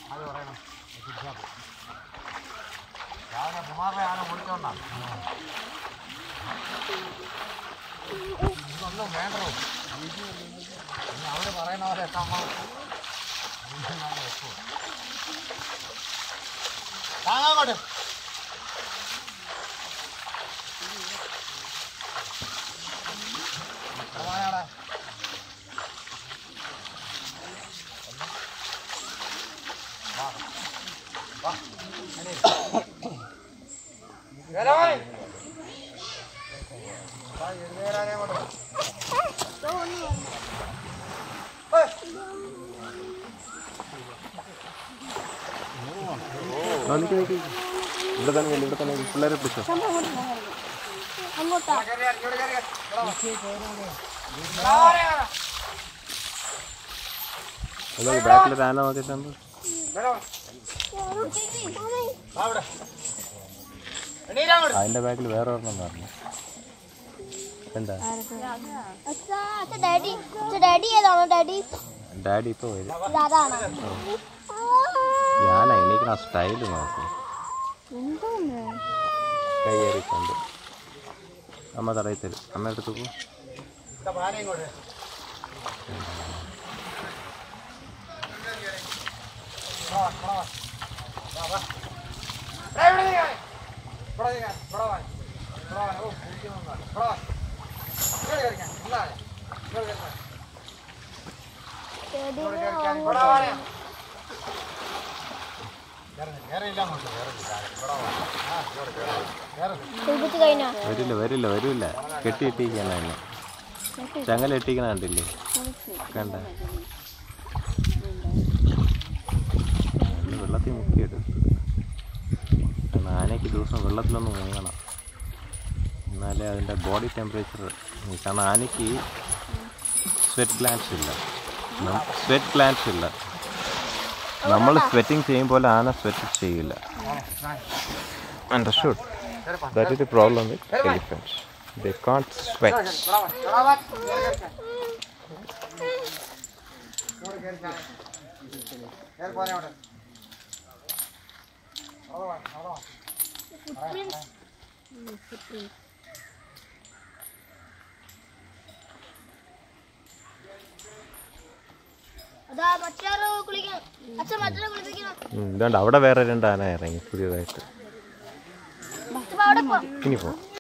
അത് പറയണം രാവിലെ കുമാറിനെ ആന വിളിച്ചോണ്ടാ ഇതൊന്നും വേണ്ടോ ഇനി അവര് പറയുന്ന പോലെ നമ്മൾ താങ്ങാങ്ങോട്ട് എവിടെ ഇവിടെ തന്നെ ഇവിടെ തന്നെ പിള്ളേരെ പിടിച്ചോ അങ്ങോട്ടാ അല്ല ബാക്കിലൊരു ആന നോക്കിയിട്ടുണ്ട് അതിന്റെ ബാക്കിൽ വേറെ ഒരെണ്ണം പറഞ്ഞു എന്താ അച്ഛാ അച്ഛാ ഡാഡി അച്ഛാ ഡാഡി ഏതാണോ ഡാഡി ഡാഡി ഇപ്പൊ വരും ഇത് അതാണോ ഞാനാ എനിക്ക് സ്റ്റൈല് നോക്കും എന്തോന്ന് കൈ കയറിക്കൊണ്ട് അമ്മ തടയി തരും അമ്മ എടുത്തു പോ ഇങ്ങോട്ട് കുളിപ്പിച്ച് കഴിഞ്ഞോ വരില്ല വരില്ല വരില്ല കെട്ടി ഇട്ടിരിക്കണം എന്നെ ചങ്ങല ഇട്ടിരിക്കണ കണ്ടില്ലേ കണ്ട വെള്ളത്തിൽ മുക്കിയിട്ട് ആനയ്ക്ക് ദിവസം വെള്ളത്തിലൊന്ന് മുങ്ങണം എന്നാലേ അതിൻ്റെ ബോഡി ടെമ്പറേച്ചർ കാരണം ആനയ്ക്ക് സ്വെറ്റ് ഗ്ലാൻസ് ഇല്ല സ്വെറ്റ് ഗ്ലാൻസ് ഇല്ല നമ്മൾ സ്വെറ്റിംഗ് ചെയ്യും പോലെ ആന സ്വെറ്റ് ചെയ്യില്ല understood That is the problem with elephants. They can't sweat. അതാ മറ്റാരോ കുളിക്കണം അച്ഛൻ മറ്റാരോ കുളിപ്പിക്കണം ഉം, ഇതുകൊണ്ട് അവിടെ വേറെ രണ്ട് ആന ഇറങ്ങി പുതിയതായിട്ട് അച്ഛൻ അവിടെ പോ ഇനി പോ